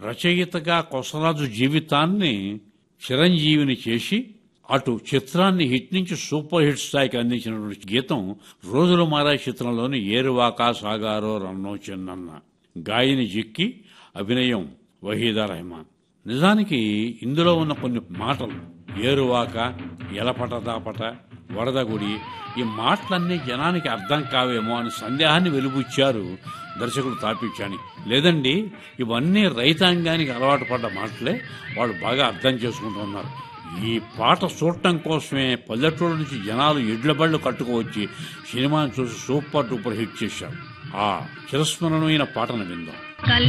రచయితగా కొసరాజు జీవితాన్ని చిరంజీవిని చేసి అటు చిత్రాన్ని హిట్ నుంచి సూపర్ హిట్ స్థాయికి అందించినటువంటి గీతం రోజులు మారాయి చిత్రంలోని ఏరువాక సాగారో రన్నో చిన్నన్న గాయని జిక్కి అభినయం వహీదా రెహమాన్ నిజానికి ఇందులో ఉన్న కొన్ని మాటలు ఏరువాక ఎలపటదాపట వరదగుడి ఈ మాటలన్నీ జనానికి అర్థం కావేమో అని సందేహాన్ని వెలుబుచ్చారు దర్శకుడు తాపించాని లేదండి ఇవన్నీ రైతాంగానికి అలవాటు పడ్డ మాటలే వాళ్ళు బాగా అర్థం చేసుకుంటున్నారు ఈ పాట చూడటం కోసమే పల్లెటూరు నుంచి జనాలు ఎడ్ల బళ్ళు కట్టుకువచ్చి సినిమాను చూసి సూపర్ డూపర్ హిట్ చేశారు ఆ చిరస్మరణమైన పాటను విందాం కల్